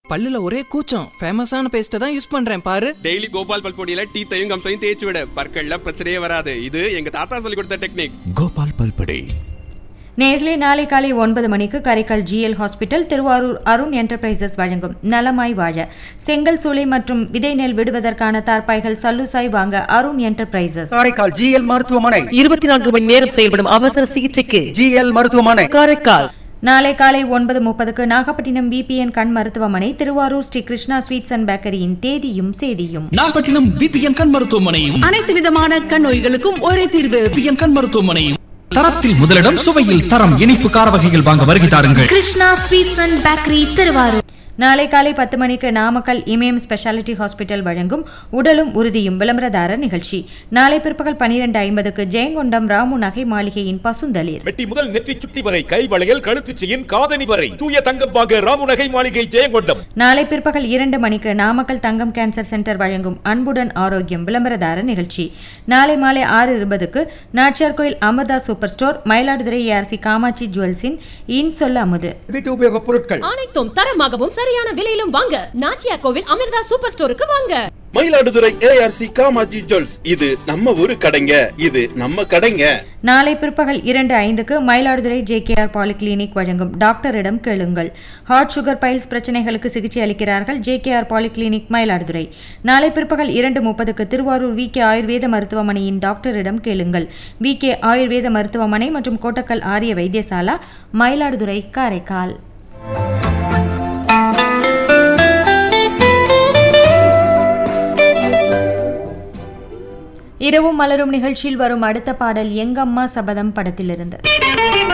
பல்லுல ஒரே கூச்சம் ஃபேமஸான பேஸ்ட்டை தான் யூஸ் பண்றேன் பாரு டெய்லி கோபால் பல்பொடியில டீத்தையும் கம்சையும் தேய்ச்சி விட பற்கள்ல பிரச்சனையே வராது இது எங்க தாத்தா சொல்லி கொடுத்த டெக்னிக் கோபால் பல்படே நேர்களே நாளை காலை ஒன்பது மணிக்கு Karaikal GL hospital Thiruvarur Arun enterprises வழங்கும் நலமாய் வாழ செங்கல் சூளை மற்றும் விதை நெல் விடுவதற்கான தார்பாய்கள் சல்லுசாய் வாங்க அருண் என்டர்பிரைசஸ் காரைக்கால் ஜிஎல் மருத்துவமனை இருபத்தி நான்கு மணி நேரம் செயல்படும் அவசர சிகிச்சைக்கு ஜிஎல் மருத்துவமனை காரைக்கால் நாளை காலை ஒன்பது முப்பதுக்கு நாகப்பட்டினம் பிபிஎன் கண் மருத்துவமனை திருவாரூர் ஸ்ரீ கிருஷ்ணா ஸ்வீட்ஸ் அண்ட் பேக்கரியின் தேதியும் சேதியும் நாகப்பட்டினம் பிபிஎன் கண் மருத்துவமனையும் அனைத்து விதமான கண் நோய்களுக்கும் ஒரே தீர்வு பிபிஎன் கண் மருத்துவமனையும் தரத்தில் முதலிடம் சுவையில் தரம் இனிப்பு கார வகைகள் வாங்க வருகை தாருங்கள் Krishna sweets and bakery Thiruvarur நாளை காலை பத்து மணிக்கு நாமக்கல் இமயம் ஸ்பெஷாலிட்டி ஹாஸ்பிட்டல் வழங்கும் உடலும் உறுதியும் விளம்பரதாரர் நிகழ்ச்சி நாளை பிற்பகல் பனிரெண்டு ஐம்பதுக்கு ஜெயங்கொண்டம் ராமு நகை மாளிகையின் பசுந்தளிர் வெட்டி முதல் நெற்றி சுட்டி வரை கை வளையல் கழுத்து செயின் காதணி வரை தூய தங்கம் வாங்க ராமு நகை மாளிகை ஜெயங்கொண்டம் நாளை பிற்பகல் இரண்டு மணிக்கு நாமக்கல் தங்கம் கேன்சர் சென்டர் வழங்கும் அன்புடன் ஆரோக்கியம் விளம்பரதாரர் நிகழ்ச்சி நாளை மாலை ஆறு இருபதுக்கு Nachiyar Koil Amirtha super store Mayiladuthurai ARC Kamatchi ஜுவல்ஸின் இன் சொல்ல அமுது வீட்டு உபயோகப் பொருட்கள் அனைத்தும் தரமாகவும் சரியான விலையிலும் வாங்க நாச்சியா கோவில் அமிர்தா சூப்பர் ஸ்டோருக்கு வாங்க மயிலாடுதுறை ஏஆர்சி காமாஜி ஜுவல்ஸ் இது நம்ம ஊரு கடைங்க இது நம்ம கடைங்க நாளை பிற்பகல் இரண்டு ஐந்துக்கு மயிலாடுதுறை ஜேகேஆர் பாலிகிளினிக் வழங்கும் டாக்டரிடம் கேளுங்கள் ஹார்ட் சுகர் பைல்ஸ் பிரச்சனைகளுக்கு சிகிச்சை அளிக்கிறார்கள் ஜேகேஆர் பாலிகிளினிக் மயிலாடுதுறை நாளை பிற்பகல் இரண்டு முப்பதுக்கு திருவாரூர் வி கே ஆயுர்வேத மருத்துவமனையின் டாக்டரிடம் கேளுங்கள் வி கே ஆயுர்வேத மருத்துவமனை மற்றும் கோட்டக்கல் ஆரிய வைத்தியசாலா மயிலாடுதுறை காரைக்கால் இரவும் மலரும் நிகழ்ச்சியில் வரும் அடுத்த பாடல் எங்கம்மா சபதம் படத்திலிருந்து